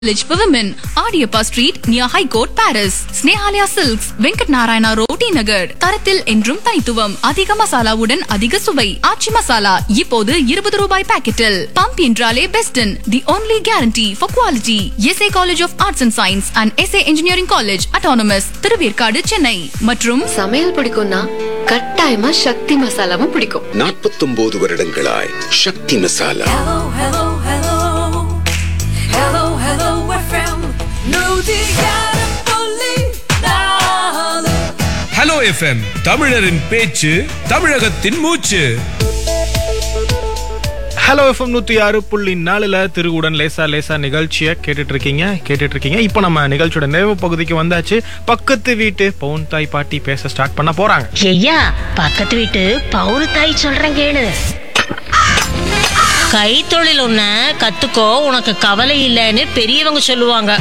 Village for Women, Adiappa Street near High Court, Paris. Snehalia Silks, Venkat Narayana Road, T Nagar. தரத்தில் என்றும் தனித்துவம் அதிக மசாலாவுடன் அதிக சுவை ஆச்சி மசாலா இப்போது இருபது ரூபாய் பாக்கெட்டில் பம்ப் என்றாலே Beston the only guarantee for quality SA college of arts and science and SA engineering college autonomous Thiruverkadu Chennai மற்றும் சமையல் பிடிக்கும்னா கட்டாயமா சக்தி மசாலாவும் பிடிக்கும் நாற்பத்தொன்பது வருடங்களாய் சக்தி masala Hello, hello, hello. Hello, hello, FM. நூத்தியாரப்புள்ளி நாலு. ஹலோ எஃப்எம் தமிழரின் பேச்சு தமிழகத்தின் மூச்சு ஹலோ எஃப்எம் நூத்தி ஆறு புள்ளி நாலுல திருவுடன் லேசா லேசா நிகழ்ச்சியை கேட்டுட்டு இருக்கீங்க கேட்டுட்டு இருக்கீங்க இப்போ நம்ம நிகழ்ச்சியோட நிறைவு பகுதிக்கு வந்தாச்சு பக்கத்து வீட்டு பவுன் தாய் பாட்டி பேச ஸ்டார்ட் பண்ண போறாங்க ஐயா பக்கத்து வீட்டு பவுரு தாய் சொல்றேன் கேளு கைத்தொழில் ஒண்ண கத்துக்கோ உனக்கு கவலை இல்லைன்னு பெரியவங்க சொல்லுவாங்க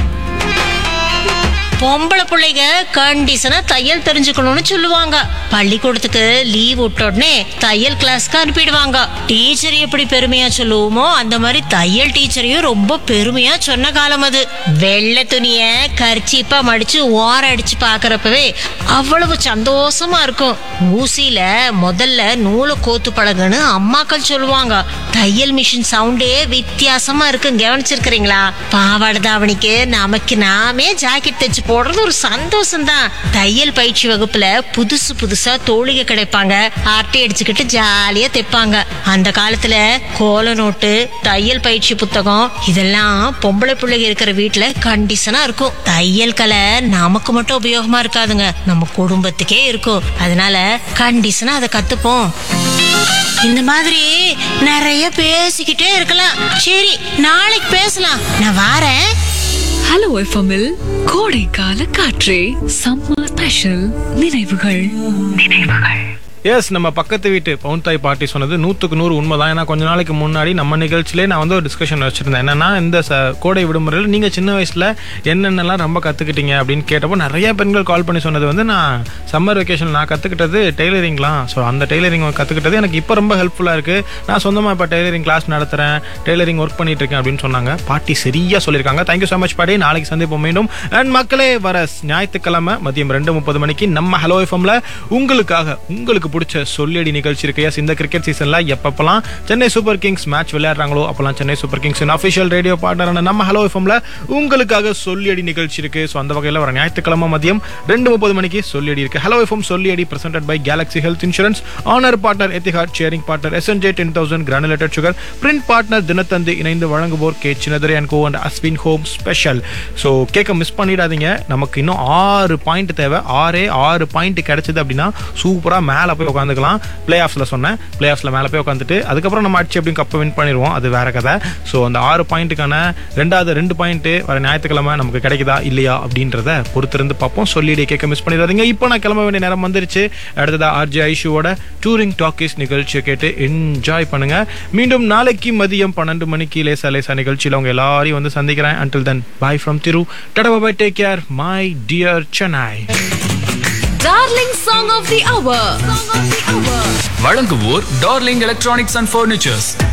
பொம்பளை பிள்ளைங்க கண்டிஷனா தையல் தெரிஞ்சுக்கணும்னு சொல்லுவாங்க பள்ளிக்கூடத்துக்கு லீவ் விட்ட உடனே தையல் கிளாஸ்க்கு அனுப்பிடுவாங்க டீச்சர் எப்படி பெருமையா சொல்லுவோமோ அந்த மாதிரி தையல் டீச்சரையும் ரொம்ப பெருமையா சொன்ன காலம் அது வெள்ளை துணிய கர்ச்சீப்பா மடிச்சு ஓர அடிச்சு பாக்குறப்பவே அவ்வளவு சந்தோஷமா இருக்கும் ஊசியில முதல்ல நூலை கோத்து பழகுன்னு அம்மாக்கள் சொல்லுவாங்க தையல் மிஷின் சவுண்டே வித்தியாசமா இருக்கு கவனிச்சிருக்கிறீங்களா பாவாடை தாவணிக்கு நமக்கு நாமே ஜாக்கெட் தைச்சு போடுறது ஒரு சந்தோஷம் தான் தையல் பயிற்சி வகுப்புல புதுசு புதுசா தோழிகை கிடைப்பாங்க அரட்டை அடிச்சுக்கிட்டு ஜாலியா தைப்பாங்க அந்த காலத்துல கோல நோட்டு தையல் பயிற்சி புத்தகம் இதெல்லாம் பொம்பளை பிள்ளைங்க இருக்கிற வீட்டுல கண்டிஷனா இருக்கும் தையல் கலை நமக்கு மட்டும் உபயோகமா இருக்காதுங்க நம்ம குடும்பத்துக்கே இருக்கும் அதனால கண்டிஷனா அதை கத்துப்போம் இந்த மாதிரி நிறைய பேசிக்கிட்டே இருக்கலாம் சரி நாளைக்கு பேசலாம் நான் வாரேன் ஹலோ எஃப்எம்மில் கோடைக்கால காற்றே சம்மர் ஸ்பெஷல் நினைவுகள் எஸ் நம்ம பக்கத்து வீட்டு பவுன் தாய் பாட்டி சொன்னது நூற்றுக்கு நூறு உண்மைதான் ஏன்னா கொஞ்ச நாளைக்கு முன்னாடி நம்ம நிகழ்ச்சியிலே நான் வந்து ஒரு டிஸ்கஷன் வச்சிருந்தேன் என்னன்னா இந்த ச கோடை விடுமுறையில் நீங்கள் சின்ன வயசில் என்னென்னலாம் ரொம்ப கற்றுக்கிட்டீங்க அப்படின்னு கேட்டப்போ நிறைய பெண்கள் கால் பண்ணி சொன்னது வந்து நான் சம்மர் வெக்கேஷன் நான் கற்றுக்கிட்டது டெய்லரிங்லாம் ஸோ அந்த டெய்லரிங் கற்றுக்கிட்டது எனக்கு இப்போ ரொம்ப ஹெல்ப்ஃபுல்லாக இருக்குது நான் சொந்தமாக இப்போ டெய்லரிங் கிளாஸ் நடத்துகிறேன் டெய்லரிங் ஒர்க் பண்ணிட்டு இருக்கேன் அப்படின்னு சொன்னாங்க பாட்டி சரியாக சொல்லியிருக்காங்க தேங்க்யூ ஸோ மச் பாட்டி நாளைக்கு சந்திப்போம் மீண்டும் அண்ட் மக்களே வர ஞாயிற்றுக்கிழமை மதியம் ரெண்டு முப்பது மணிக்கு நம்ம ஹலோ எஃப்எம்ல உங்களுக்காக உங்களுக்கு பிடிச்ச சொல்லியடி நிகழ்ச்சி இருக்கு எஸ் இந்த கிரிக்கெட் சீசன்ல எப்பப்பெல்லாம் சென்னை சூப்பர் கிங்ஸ் மேட்ச் விளையாடுறாங்களோ அப்பெல்லாம் சென்னை சூப்பர் கிங்ஸின் அஃபிஷியல் ரேடியோ பார்ட்னரான நம்ம ஹலோ எஃப்எம்ல உங்களுக்காக சொல்லியடி நிகழ்ச்சி இருக்கு ஸோ அந்த வகையில் வர ஞாயிற்றுக்கிழமை மதியம் ரெண்டு முப்பது மணிக்கு சொல்லியடி இருக்கு ஹலோ எஃப்எம் சொல்லியடி presented by Galaxy health insurance honour partner Etihad sharing partner SNJ ten thousand granulated sugar print partner Dinathanthi இணைந்து வழங்குவோர் K Chinnadurai and co and Ashwin home special so கேட்க மிஸ் பண்ணிடாதீங்க நமக்கு இன்னும் ஆறு பாயிண்ட் தேவை ஆறே ஆறு பாயிண்ட் கிடைச்சது அப்படின்னா சூப்பராக மேலே போய் உட்காந்துக்கலாம் பிளே ஆஃப்ஸில் சொன்னேன் பிளே ஆஃப்ஸில் மேலே போய் உட்காந்துட்டு அதுக்கப்புறம் நம்ம அடிச்சு எப்படியும் கப்பை வின் பண்ணிடுவோம் அது வேற கதை ஸோ அந்த ஆறு பாயிண்ட்டுக்கான ரெண்டாவது ரெண்டு பாயிண்ட்டு வர ஞாயிற்றுக்கிழமை நமக்கு கிடைக்குதா இல்லையா அப்படின்றத பொறுத்திருந்து பார்ப்போம் சொல்லிடி கேட்க மிஸ் பண்ணிடாதீங்க இப்போ நான் கிளம்ப வேண்டிய நேரம் வந்துருச்சு அடுத்ததா ஆர்ஜி ஐஷுவோட டூரிங் டாக்கிஸ் நிகழ்ச்சியை கேட்டு என்ஜாய் பண்ணுங்க மீண்டும் நாளைக்கு மதியம் பன்னெண்டு மணிக்கு லேசா லேசா நிகழ்ச்சியில் உங்க எல்லாரையும் வந்து சந்திக்கிறேன் until then bye from Thiru tata bye take care my dear Chennai darling song of the hour வழங்குவோர் டார்லிங் எலக்ட்ரானிக்ஸ் அண்ட் ஃபர்னிச்சர்ஸ்